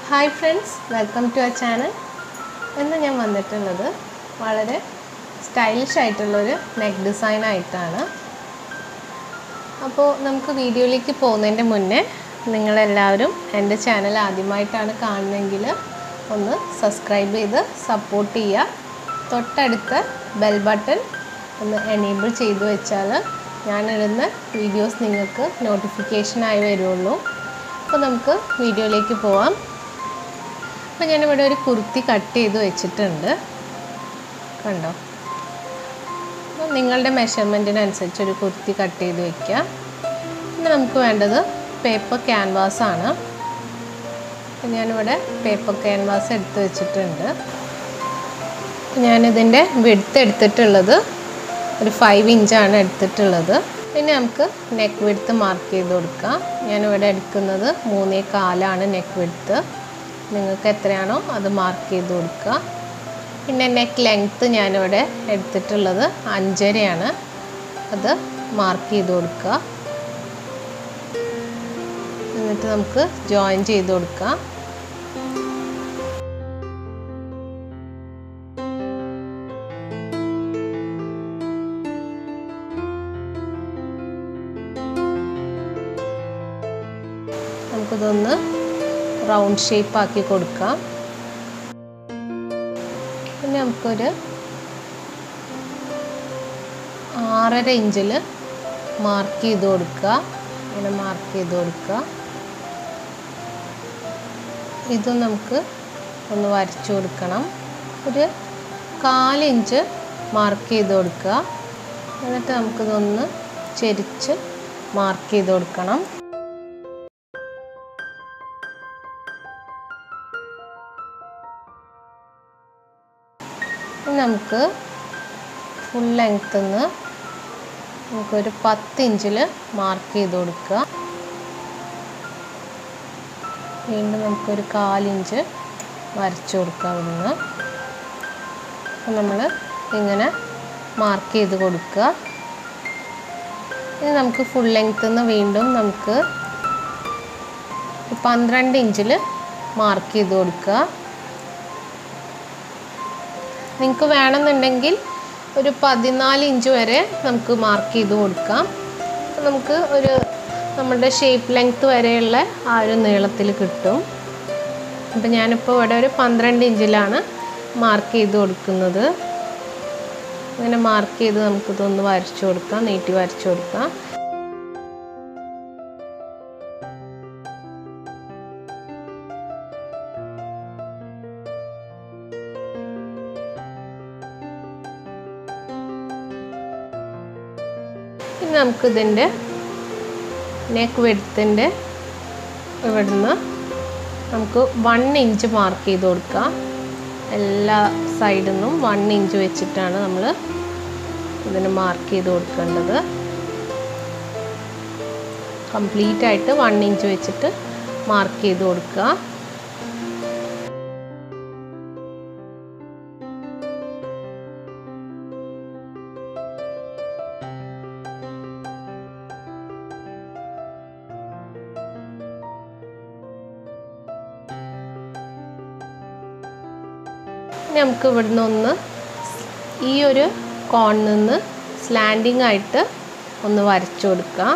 hi friends welcome to our channel ഇന്ന് ഞാൻ വന്നിട്ടുള്ളത് വളരെ സ്റ്റൈലിഷ് ആയിട്ടുള്ളൊരു നെക്ക് ഡിസൈൻ ആയിട്ടാണ് അപ്പോൾ നമുക്ക് വീഡിയോയിലേക്ക് പോകുന്നതിൻ്റെ മുന്നേ നിങ്ങളെല്ലാവരും എൻ്റെ ചാനൽ ആദ്യമായിട്ടാണ് കാണുന്നതെങ്കിൽ ഒന്ന് സബ്സ്ക്രൈബ് ചെയ്ത് സപ്പോർട്ട് ചെയ്യുക തൊട്ടടുത്ത ബെൽ ബട്ടൺ ഒന്ന് എനേബിൾ ചെയ്ത് വെച്ചാൽ ഞാനിടുന്ന വീഡിയോസ് നിങ്ങൾക്ക് നോട്ടിഫിക്കേഷനായി വരുള്ളൂ അപ്പോൾ നമുക്ക് വീഡിയോയിലേക്ക് പോവാം അപ്പോൾ ഞാനിവിടെ ഒരു കുർത്തി കട്ട് ചെയ്ത് വെച്ചിട്ടുണ്ട് കണ്ടോ അപ്പോൾ നിങ്ങളുടെ മെഷർമെൻറ്റിനനുസരിച്ച് ഒരു കുർത്തി കട്ട് ചെയ്ത് വയ്ക്കുക പിന്നെ നമുക്ക് വേണ്ടത് പേപ്പർ ക്യാൻവാസ് ആണ് അപ്പോൾ ഞാനിവിടെ പേപ്പർ ക്യാൻവാസ് എടുത്ത് വെച്ചിട്ടുണ്ട് ഞാനിതിൻ്റെ വിഡ്ത്ത് എടുത്തിട്ടുള്ളത് ഒരു ഫൈവ് ഇഞ്ചാണ് എടുത്തിട്ടുള്ളത് പിന്നെ നമുക്ക് നെക്ക് വിഡ്ത്ത് മാർക്ക് ചെയ്ത് കൊടുക്കാം ഞാനിവിടെ എടുക്കുന്നത് മൂന്നേ കാലാണ് നെക്ക് വിഡ്ത്ത് നിങ്ങൾക്ക് എത്രയാണോ അത് മാർക്ക് ചെയ്ത് കൊടുക്കുക പിന്നെ നെക്ക് ലെങ്ത്ത് ഞാനിവിടെ എടുത്തിട്ടുള്ളത് അഞ്ചരയാണ് അത് മാർക്ക് ചെയ്ത് കൊടുക്കുക എന്നിട്ട് നമുക്ക് ജോയിൻ ചെയ്ത് കൊടുക്കാം നമുക്കിതൊന്ന് റൗണ്ട് ഷേപ്പ് ആക്കി കൊടുക്കാം പിന്നെ നമുക്കൊരു ആറര ഇഞ്ചിൽ മാർക്ക് ചെയ്ത് കൊടുക്കുക ഇങ്ങനെ മാർക്ക് ചെയ്ത് കൊടുക്കുക ഇതും നമുക്ക് ഒന്ന് വരച്ചു കൊടുക്കണം ഒരു കാലിഞ്ച് മാർക്ക് ചെയ്ത് കൊടുക്കുക എന്നിട്ട് നമുക്കിതൊന്ന് ചെരിച്ച് മാർക്ക് ചെയ്ത് കൊടുക്കണം നമുക്ക് ഫുൾ ലെങ്ത്ത് നിന്ന് നമുക്കൊരു പത്ത് ഇഞ്ചിൽ മാർക്ക് ചെയ്ത് കൊടുക്കുക വീണ്ടും നമുക്കൊരു കാലിഞ്ച് വരച്ചു കൊടുക്കുക അവിടുന്ന് അപ്പം നമ്മൾ ഇങ്ങനെ മാർക്ക് ചെയ്ത് കൊടുക്കുക ഇനി നമുക്ക് ഫുൾ ലെങ്ത്ത് നിന്ന് വീണ്ടും നമുക്ക് പന്ത്രണ്ട് ഇഞ്ചിൽ മാർക്ക് ചെയ്ത് കൊടുക്കുക നിങ്ങൾക്ക് വേണമെന്നുണ്ടെങ്കിൽ ഒരു പതിനാല് ഇഞ്ച് വരെ നമുക്ക് മാർക്ക് ചെയ്ത് കൊടുക്കാം നമുക്ക് ഒരു നമ്മുടെ ഷേപ്പ് ലെങ്ത്ത് വരെയുള്ള ആ ഒരു നീളത്തിൽ കിട്ടും അപ്പം ഞാനിപ്പോൾ ഇവിടെ ഒരു പന്ത്രണ്ട് ഇഞ്ചിലാണ് മാർക്ക് ചെയ്ത് കൊടുക്കുന്നത് അങ്ങനെ മാർക്ക് ചെയ്ത് നമുക്കിതൊന്ന് വരച്ചു കൊടുക്കാം നീട്ടി വരച്ചു കൊടുക്കാം ഇനി നമുക്കിതിൻ്റെ നെക്ക് വെടുത്തിൻ്റെ ഇവിടുന്ന് നമുക്ക് വൺ ഇഞ്ച് മാർക്ക് ചെയ്ത് കൊടുക്കാം എല്ലാ സൈഡിൽ നിന്നും വൺ ഇഞ്ച് വെച്ചിട്ടാണ് നമ്മൾ ഇതിന് മാർക്ക് ചെയ്ത് കൊടുക്കേണ്ടത് കംപ്ലീറ്റ് ആയിട്ട് വൺ ഇഞ്ച് വെച്ചിട്ട് മാർക്ക് ചെയ്ത് കൊടുക്കുക നമുക്ക് ഇവിടുന്ന് ഒന്ന് ഈ ഒരു കോണിൽ നിന്ന് സ്ലാൻഡിങ് ആയിട്ട് ഒന്ന് വരച്ചു കൊടുക്കാം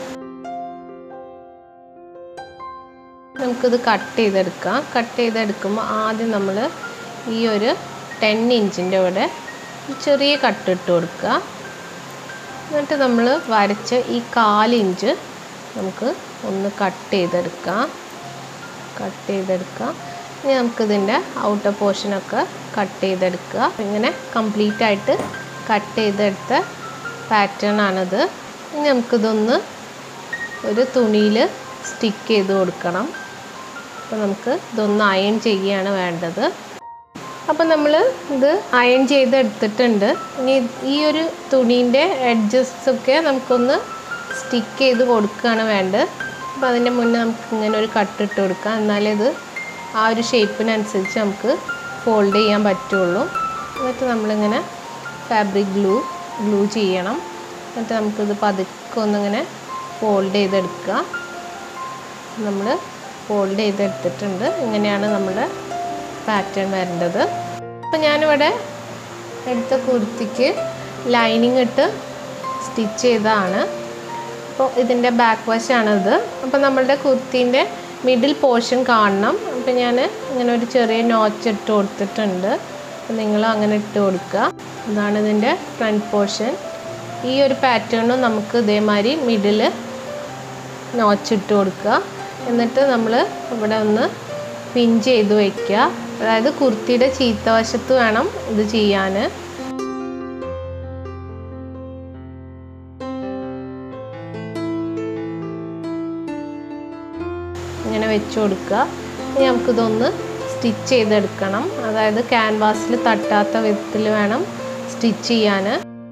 നമുക്കിത് കട്ട് ചെയ്തെടുക്കാം കട്ട് ചെയ്തെടുക്കുമ്പോൾ ആദ്യം നമ്മൾ ഈ ഒരു ടെൻ ഇഞ്ചിൻ്റെ ഇവിടെ ചെറിയ കട്ട് ഇട്ട് കൊടുക്കുക എന്നിട്ട് നമ്മൾ വരച്ച ഈ കാലിഞ്ച് നമുക്ക് ഒന്ന് കട്ട് ചെയ്തെടുക്കാം കട്ട് ചെയ്തെടുക്കാം ഇനി നമുക്കിതിൻ്റെ ഔട്ടർ പോർഷനൊക്കെ കട്ട് ചെയ്തെടുക്കുക ഇങ്ങനെ കംപ്ലീറ്റ് ആയിട്ട് കട്ട് ചെയ്തെടുത്ത പാറ്റേൺ ആണിത് ഇനി നമുക്കിതൊന്ന് ഒരു തുണിയിൽ സ്റ്റിക്ക് ചെയ്ത് കൊടുക്കണം അപ്പോൾ നമുക്ക് ഇതൊന്ന് അയൺ ചെയ്യുകയാണ് വേണ്ടത് അപ്പോൾ നമ്മൾ ഇത് അയൺ ചെയ്തെടുത്തിട്ടുണ്ട് ഇനി ഈ ഒരു തുണീൻ്റെ എഡ്ജസ്റ്റൊക്കെ നമുക്കൊന്ന് സ്റ്റിക്ക് ചെയ്ത് കൊടുക്കുകയാണ് വേണ്ടത് അപ്പോൾ അതിൻ്റെ മുന്നേ നമുക്ക് ഇങ്ങനെ ഒരു കട്ട് ഇട്ട് കൊടുക്കാം എന്നാലേ ഇത് ആ ഒരു ഷേപ്പിനനുസരിച്ച് നമുക്ക് ഫോൾഡ് ചെയ്യാൻ പറ്റുള്ളൂ എന്നിട്ട് നമ്മളിങ്ങനെ ഫാബ്രിക് ഗ്ലൂ ഗ്ലൂ ചെയ്യണം എന്നിട്ട് നമുക്കിത് പതുക്കെ ഒന്നിങ്ങനെ ഫോൾഡ് ചെയ്തെടുക്കുക നമ്മൾ ഫോൾഡ് ചെയ്തെടുത്തിട്ടുണ്ട് ഇങ്ങനെയാണ് നമ്മുടെ പാറ്റേൺ വരേണ്ടത് അപ്പോൾ ഞാനിവിടെ എടുത്ത കുർത്തിക്ക് ലൈനിങ് ഇട്ട് സ്റ്റിച്ച് ചെയ്തതാണ് അപ്പോൾ ഇതിൻ്റെ ബാക്ക് വശാണിത് അപ്പോൾ നമ്മളുടെ കുർത്തീൻ്റെ മിഡിൽ പോർഷൻ കാണണം അപ്പോൾ ഞാൻ ഇങ്ങനെ ഒരു ചെറിയ നോച്ച് ഇട്ട് കൊടുത്തിട്ടുണ്ട് അപ്പോൾ നിങ്ങൾ അങ്ങനെ ഇട്ട് കൊടുക്കുക ഇതാണ് ഇതിൻ്റെ ഫ്രണ്ട് പോർഷൻ ഈ ഒരു പാറ്റേണും നമുക്ക് ഇതേമാതിരി മിഡിൽ നോച്ച് ഇട്ട് കൊടുക്കുക എന്നിട്ട് നമ്മൾ ഇവിടെ ഒന്ന് പിൻ ചെയ്ത് വയ്ക്കുക അതായത് കുർത്തിയുടെ ചീത്ത വശത്ത് വേണം ഇത് ചെയ്യാൻ ഇങ്ങനെ വെച്ച് കൊടുക്കുക ഇനി നമുക്കിതൊന്ന് സ്റ്റിച്ച് ചെയ്തെടുക്കണം അതായത് ക്യാൻവാസിൽ തട്ടാത്ത വിധത്തിൽ വേണം സ്റ്റിച്ച് ചെയ്യാൻ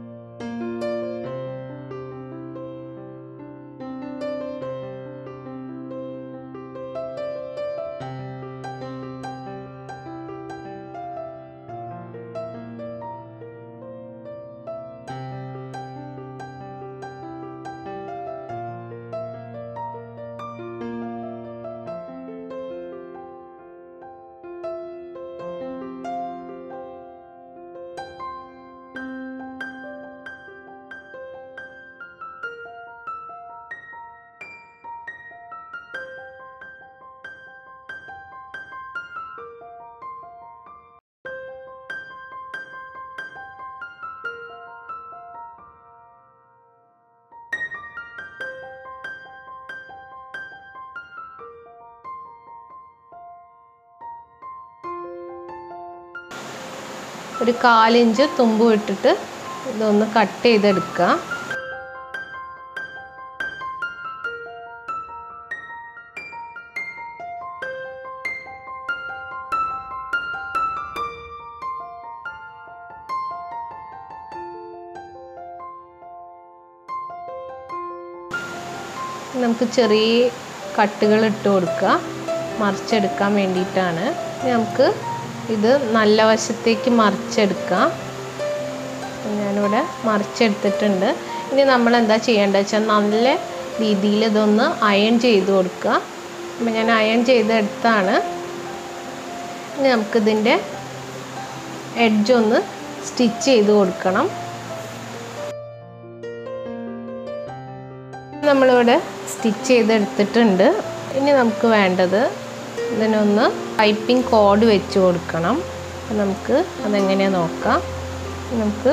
ഒരു കാലിഞ്ച് തുമ്പ് ഇട്ടിട്ട് ഇതൊന്ന് കട്ട് ചെയ്തെടുക്കുക നമുക്ക് ചെറിയ കട്ടുകൾ ഇട്ട് കൊടുക്കുക മറിച്ചെടുക്കാൻ വേണ്ടിയിട്ടാണ് ഇനി നമുക്ക് ഇത് നല്ല വശത്തേക്ക് മറിച്ചെടുക്കാം ഞാനിവിടെ മറിച്ചെടുത്തിട്ടുണ്ട് ഇനി നമ്മൾ എന്താ ചെയ്യേണ്ടത് വെച്ചാൽ നല്ല രീതിയിൽ ഇതൊന്ന് അയൺ ചെയ്ത് കൊടുക്കുക അപ്പം ഞാൻ അയൺ ചെയ്തെടുത്താണ് ഇനി നമുക്കിതിൻ്റെ എഡ്ജൊന്ന് സ്റ്റിച്ച് ചെയ്ത് കൊടുക്കണം നമ്മളിവിടെ സ്റ്റിച്ച് ചെയ്തെടുത്തിട്ടുണ്ട് ഇനി നമുക്ക് വേണ്ടത് ഇതിനൊന്ന് പൈപ്പിംഗ് കോഡ് വെച്ച് കൊടുക്കണം അപ്പം നമുക്ക് അതെങ്ങനെയാണ് നോക്കാം നമുക്ക്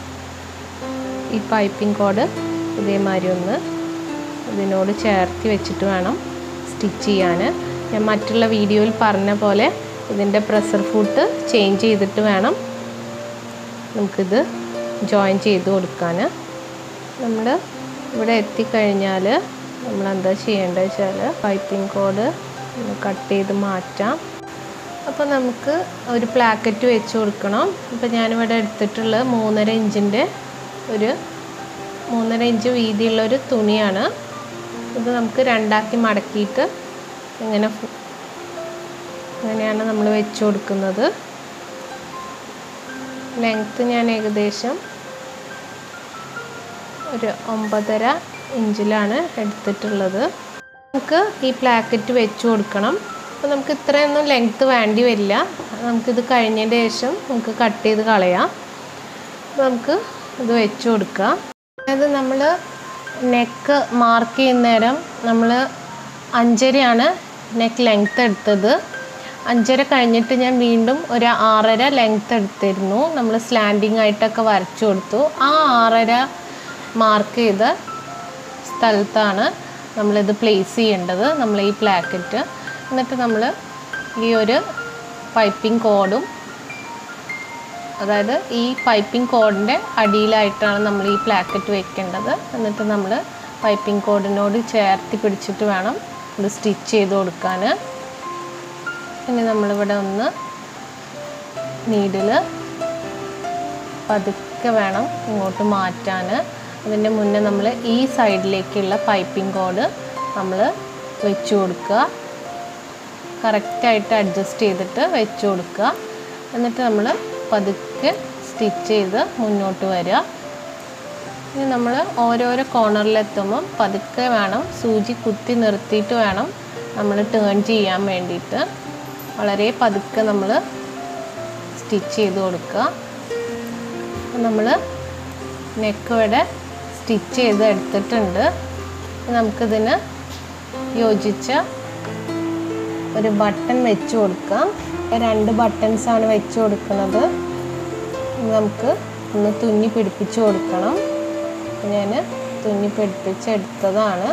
ഈ പൈപ്പിംഗ് കോഡ് ഇതേമാതിരി ഒന്ന് ഇതിനോട് ചേർത്തി വെച്ചിട്ട് വേണം സ്റ്റിച്ച് ചെയ്യാൻ ഞാൻ മറ്റുള്ള വീഡിയോയിൽ പറഞ്ഞ പോലെ ഇതിൻ്റെ പ്രഷർ ഫുട്ട് ചേഞ്ച് ചെയ്തിട്ട് വേണം നമുക്കിത് ജോയിൻ ചെയ്ത് കൊടുക്കാൻ നമ്മൾ ഇവിടെ എത്തിക്കഴിഞ്ഞാൽ നമ്മൾ എന്താ ചെയ്യേണ്ടത് വെച്ചാൽ പൈപ്പിംഗ് കോഡ് കട്ട് ചെയ്ത് മാറ്റാം അപ്പോൾ നമുക്ക് ഒരു പ്ലാക്കറ്റ് വെച്ച് കൊടുക്കണം ഇപ്പോൾ ഞാനിവിടെ എടുത്തിട്ടുള്ള മൂന്നര ഇഞ്ചിൻ്റെ ഒരു മൂന്നര ഇഞ്ച് വീതിയുള്ള ഒരു തുണിയാണ് ഇത് നമുക്ക് രണ്ടാക്കി മടക്കിയിട്ട് ഇങ്ങനെ ഫു- ഇങ്ങനെയാണ് നമ്മൾ വെച്ച് കൊടുക്കുന്നത് ലെങ്ത്ത് ഞാൻ ഏകദേശം ഒരു ഒമ്പതര ഇഞ്ചിലാണ് എടുത്തിട്ടുള്ളത് നമുക്ക് ഈ പ്ലാക്കറ്റ് വെച്ച് കൊടുക്കണം അപ്പോൾ നമുക്ക് ഇത്രയൊന്നും ലെങ്ത്ത് വേണ്ടി വരില്ല നമുക്കിത് കഴിഞ്ഞതിന് ശേഷം നമുക്ക് കട്ട് ചെയ്ത് കളയാം അപ്പോൾ നമുക്ക് ഇത് വെച്ച് കൊടുക്കാം അതായത് നമ്മൾ നെക്ക് മാർക്ക് ചെയ്യുന്ന നേരം നമ്മൾ അഞ്ചരയാണ് നെക്ക് ലെങ്ത്ത് എടുത്തത് അഞ്ചര കഴിഞ്ഞിട്ട് ഞാൻ വീണ്ടും ഒരു ആറര ലെങ്ത്ത് എടുത്തിരുന്നു നമ്മൾ സ്ലാൻഡിങ് ആയിട്ടൊക്കെ വരച്ചു കൊടുത്തു ആ ആറര മാർക്ക് ചെയ്ത സ്ഥലത്താണ് നമ്മളിത് പ്ലേസ് ചെയ്യേണ്ടത് നമ്മൾ ഈ പ്ലാക്കറ്റ് എന്നിട്ട് നമ്മൾ ഈ ഒരു പൈപ്പിംഗ് കോഡും അതായത് ഈ പൈപ്പിംഗ് കോഡിൻ്റെ അടിയിലായിട്ടാണ് നമ്മൾ ഈ പ്ലാക്കറ്റ് വെക്കേണ്ടത് എന്നിട്ട് നമ്മൾ പൈപ്പിംഗ് കോഡിനോട് ചേർത്തി പിടിച്ചിട്ട് വേണം ഇത് സ്റ്റിച്ച് ചെയ്ത് കൊടുക്കാൻ ഇനി നമ്മളിവിടെ ഒന്ന് നീഡിൽ പതുക്കെ വേണം ഇങ്ങോട്ട് മാറ്റാൻ അതിൻ്റെ മുന്നേ നമ്മൾ ഈ സൈഡിലേക്കുള്ള പൈപ്പിംഗ് കോഡ് നമ്മൾ വെച്ച് കൊടുക്കുക കറക്റ്റായിട്ട് അഡ്ജസ്റ്റ് ചെയ്തിട്ട് വെച്ച് കൊടുക്കുക എന്നിട്ട് നമ്മൾ പതുക്കെ സ്റ്റിച്ച് ചെയ്ത് മുന്നോട്ട് വരിക ഇനി നമ്മൾ ഓരോരോ കോർണറിലെത്തുമ്പം പതുക്കെ വേണം സൂചി കുത്തി നിർത്തിയിട്ട് വേണം നമ്മൾ ടേൺ ചെയ്യാൻ വേണ്ടിയിട്ട് വളരെ പതുക്കെ നമ്മൾ സ്റ്റിച്ച് ചെയ്ത് കൊടുക്കുക നമ്മൾ നെക്ക് ഇവിടെ സ്റ്റിച്ച് ചെയ്ത് എടുത്തിട്ടുണ്ട് നമുക്കിതിന് യോജിച്ച ഒരു ബട്ടൺ വെച്ച് കൊടുക്കാം രണ്ട് ബട്ടൺസ് ആണ് വെച്ച് കൊടുക്കുന്നത് നമുക്ക് ഒന്ന് തുന്നി പിടിപ്പിച്ച് കൊടുക്കണം ഞാൻ തുന്നി പിടിപ്പിച്ചെടുത്തതാണ്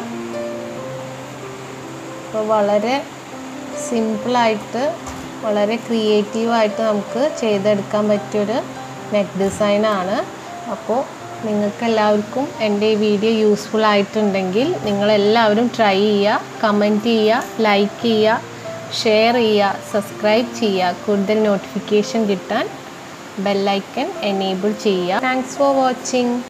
അപ്പോൾ വളരെ സിമ്പിളായിട്ട് വളരെ ക്രിയേറ്റീവായിട്ട് നമുക്ക് ചെയ്തെടുക്കാൻ പറ്റിയൊരു നെക്ക് ഡിസൈനാണ് അപ്പോൾ നിങ്ങൾക്ക് എല്ലാവർക്കും എൻ്റെ ഈ വീഡിയോ യൂസ്ഫുൾ ആയിട്ടുണ്ടെങ്കിൽ നിങ്ങളെല്ലാവരും ട്രൈ ചെയ്യുക കമൻറ്റ് ചെയ്യുക ലൈക്ക് ചെയ്യുക ഷെയർ ചെയ്യുക സബ്സ്ക്രൈബ് ചെയ്യുക കൂടുതൽ നോട്ടിഫിക്കേഷൻ കിട്ടാൻ ബെല്ലൈക്കൺ എനേബിൾ ചെയ്യുക താങ്ക്സ് ഫോർ വാച്ചിങ്